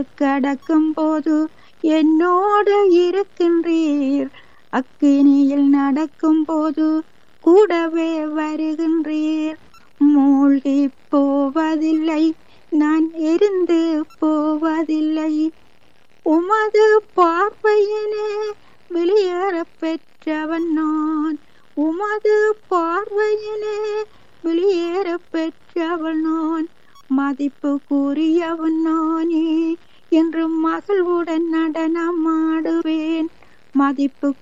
கடக்கும் போது என்னோடு இருக்கின்றீர் அக்கினியில் நடக்கும் போது கூடவே வருகின்றீர் மூழ்கி போவதில்லை நான் எரிந்து போவதில்லை உமது பார்வையிலே வெளியேற பெற்றவன் நான் உமது பார்வையிலே வெளியேற பெற்றவன் நான் மதிப்பு கூறியவன் நானே என்று மகிழ்வுடன் நடனமாடுவேன் மதிப்பு